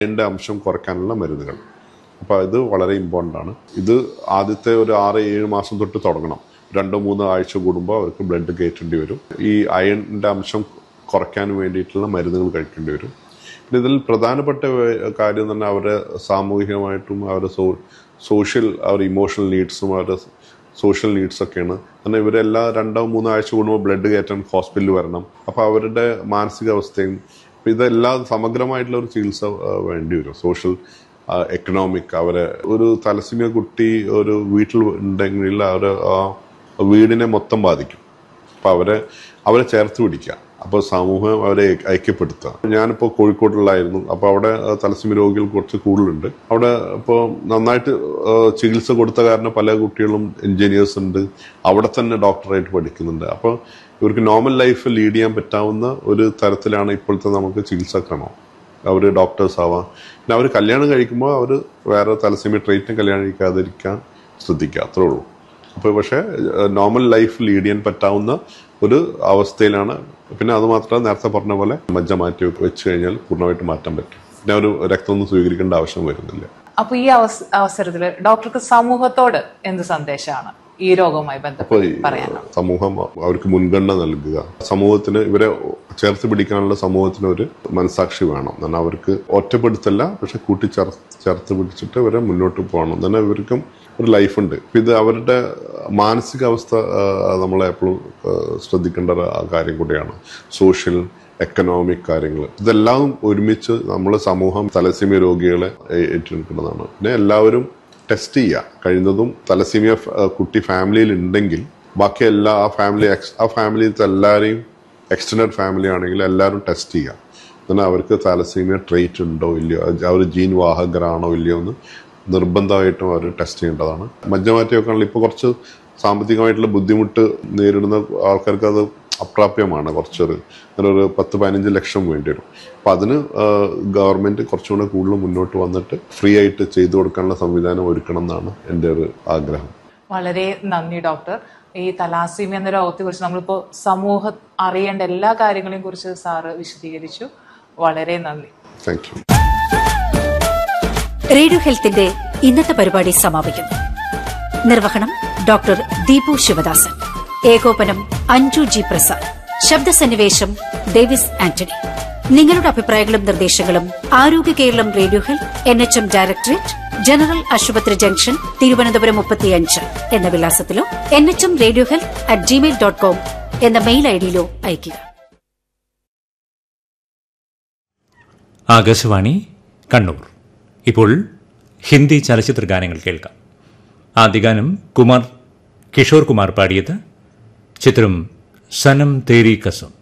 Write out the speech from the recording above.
അയണിൻ്റെ അംശം കുറയ്ക്കാനുള്ള മരുന്നുകൾ അപ്പോൾ ഇത് വളരെ ഇമ്പോർട്ടൻ്റ് ആണ് ഇത് ആദ്യത്തെ ഒരു ആറ് ഏഴ് മാസം തൊട്ട് തുടങ്ങണം രണ്ടോ മൂന്നോ ആഴ്ച കൂടുമ്പോൾ അവർക്ക് ബ്ലഡ് കയറ്റേണ്ടി വരും ഈ അയണിൻ്റെ അംശം കുറയ്ക്കാൻ വേണ്ടിയിട്ടുള്ള മരുന്നുകൾ കഴിക്കേണ്ടി വരും പിന്നെ ഇതിൽ പ്രധാനപ്പെട്ട വേ- കാര്യം തന്നെ അവരുടെ സാമൂഹികമായിട്ടും അവരുടെ സോ സോഷ്യൽ അവരുടെ ഇമോഷണൽ നീഡ്സും അവരുടെ സോഷ്യൽ നീഡ്സ് ഒക്കെയാണ് കാരണം ഇവരെല്ലാം രണ്ടോ മൂന്നോ ആഴ്ച കൂടുമ്പോൾ ബ്ലഡ് കയറ്റാൻ ഹോസ്പിറ്റലിൽ വരണം അപ്പോൾ അവരുടെ മാനസികാവസ്ഥയും അപ്പോൾ ഇതെല്ലാം സമഗ്രമായിട്ടുള്ള ഒരു ചികിത്സ ആ, വേണ്ടി വരും സോഷ്യൽ എക്കണോമിക് അവരെ ഒരു തലസിമിയ കുട്ടി ഒരു വീട്ടിൽ ഉണ്ടെങ്കിൽ അവരെ ആ വീടിനെ മൊത്തം ബാധിക്കും അപ്പൊ അവരെ അവരെ ചേർത്ത് പിടിക്കുക അപ്പോൾ സമൂഹം അവരെ ഐക്യപ്പെടുത്തുക ഞാനിപ്പോൾ കോഴിക്കോട്ടിലായിരുന്നു അപ്പോൾ അവിടെ ആ, തലസ്സീമ രോഗികൾ കുറച്ച് കൂടുതലുണ്ട് അവിടെ ഇപ്പോൾ നന്നായിട്ട് ആ, ചികിത്സ കൊടുത്ത കാരണം പല കുട്ടികളും എഞ്ചിനീയേഴ്സ് ഉണ്ട് അവിടെ തന്നെ ഡോക്ടറായിട്ട് പഠിക്കുന്നുണ്ട് അപ്പോൾ ഇവർക്ക് നോർമൽ ലൈഫ് ലീഡ് ചെയ്യാൻ പറ്റാവുന്ന ഒരു തരത്തിലാണ് ഇപ്പോഴത്തെ നമുക്ക് ചികിത്സാക്രമം അവർ ഡോക്ടേഴ്സ് ആവാം പിന്നെ അവർ കല്യാണം കഴിക്കുമ്പോൾ അവർ വേറെ തലസ്സീമ ട്രീറ്റ്മെന്റ് കല്യാണം കഴിക്കാതിരിക്കാൻ ശ്രദ്ധിക്കുക അത്രേ ഉള്ളൂ അപ്പോൾ പക്ഷേ നോർമൽ ലൈഫ് ലീഡ് ചെയ്യാൻ പറ്റാവുന്ന ഒരു അവസ്ഥയിലാണ് പിന്നെ അത് മാത്രമല്ല നേരത്തെ പറഞ്ഞ പോലെ മജ്ജ മാറ്റി വെച്ച് കഴിഞ്ഞാൽ പൂർണ്ണമായിട്ട് മാറ്റാൻ പറ്റും പിന്നെ ഒരു രക്തമൊന്നും സ്വീകരിക്കേണ്ട ആവശ്യം വരുന്നില്ല അപ്പൊ ഈ അവസ- അവസരത്തില് ഡോക്ടർക്ക് സമൂഹത്തോട് എന്ത് സന്ദേശമാണ് ഈ രോഗവുമായി അപ്പോൾ ബന്ധപ്പെട്ട് ഈ പറയാനുള്ളത് സമൂഹം അവർക്ക് മുൻഗണന നൽകുക സമൂഹത്തിന് ഇവരെ ചേർത്ത് പിടിക്കാനുള്ള സമൂഹത്തിന് ഒരു മനസാക്ഷി വേണം എന്നാൽ അവർക്ക് ഒറ്റപ്പെടുത്തല്ല പക്ഷെ കൂട്ടിച്ചേർ ചേർത്ത് പിടിച്ചിട്ട് ഇവരെ മുന്നോട്ട് പോകണം എന്നാൽ ഇവർക്കും ഒരു ലൈഫുണ്ട് ഇത് അവരുടെ മാനസികാവസ്ഥ ആ, നമ്മളെ എപ്പോഴും ശ്രദ്ധിക്കേണ്ട ഒരു കാര്യം കൂടിയാണ് സോഷ്യൽ എക്കണോമിക് കാര്യങ്ങൾ ഇതെല്ലാം ഒരുമിച്ച് നമ്മൾ സമൂഹം തലസീമിയ രോഗികളെ ഏ- ഏറ്റെടുക്കുന്നതാണ് പിന്നെ എല്ലാവരും ടെസ്റ്റ് ചെയ്യുക കഴിയുന്നതും തലസീമിയ ഫ- ആ, കുട്ടി ഫാമിലിയിൽ ഉണ്ടെങ്കിൽ ബാക്കി എല്ലാ ആ ഫാമിലി എക്സ് ആ ഫാമിലിയിലത്തെ എല്ലാവരെയും എക്സ്റ്റൻഡ് ഫാമിലി ആണെങ്കിൽ എല്ലാവരും ടെസ്റ്റ് ചെയ്യുക എന്നാൽ അവർക്ക് തലസീമിയ ട്രേറ്റ് ഉണ്ടോ ഇല്ലയോ അവർ ജീൻ വാഹകരാണോ ഇല്ലയോ എന്ന് നിർബന്ധമായിട്ടും അവർ ടെസ്റ്റ് ചെയ്യേണ്ടതാണ് മജ്ജമാറ്റിയൊക്കെ ആണെങ്കിൽ ഇപ്പോൾ കുറച്ച് സാമ്പത്തികമായിട്ടുള്ള ബുദ്ധിമുട്ട് നേരിടുന്ന ആൾക്കാർക്ക് അത് അപ്രാപ്യമാണ് കുറച്ചൊരു അങ്ങനെ ഒരു പത്ത് പതിനഞ്ച് ലക്ഷം വേണ്ടി വരും അപ്പം അതിന് ഗവൺമെന്റ് കുറച്ചുകൂടെ കൂടുതൽ മുന്നോട്ട് വന്നിട്ട് ഫ്രീ ആയിട്ട് ചെയ്തു കൊടുക്കാനുള്ള സംവിധാനം ഒരുക്കണം എന്നാണ് എൻ്റെ ഒരു ആഗ്രഹം വളരെ നന്ദി ഡോക്ടർ ഈ തലാസീമി എന്ന രോഗത്തെ കുറിച്ച് നമ്മളിപ്പോ സമൂഹം അറിയേണ്ട എല്ലാ കാര്യങ്ങളെയും കുറിച്ച് സാറ് വിശദീകരിച്ചു വളരെ നന്ദി താങ്ക് യു റേഡിയോ ഹെൽത്തിന്റെ ഇന്നത്തെ പരിപാടി സമാപിക്കുന്നു നിർവഹണം ഡോക്ടർ ദീപു ശിവദാസൻ ഏകോപനം അഞ്ജു ജി പ്രസാദ് ശബ്ദസന്നിവേശം ഡേവിസ് ആന്റണി നിങ്ങളുടെ അഭിപ്രായങ്ങളും നിർദ്ദേശങ്ങളും Arogya Keralam radio health N H M directorate general ആശുപത്രി ജംഗ്ഷൻ തിരുവനന്തപുരം മുപ്പത്തിയഞ്ച് എന്ന വിലാസത്തിലോ N H M radio health at Gmail dot com എന്ന മെയിൽ ഐഡിയിലോ അയയ്ക്കുക ആകാശവാണി കണ്ണൂർ ഇപ്പോൾ ഹിന്ദി ചലച്ചിത്ര ഗാനങ്ങൾ കേൾക്കാം ആദ്യ ഗാനം കുമാർ കിഷോർ കുമാർ പാടിയത് ചിത്രം സനം തേരി കസം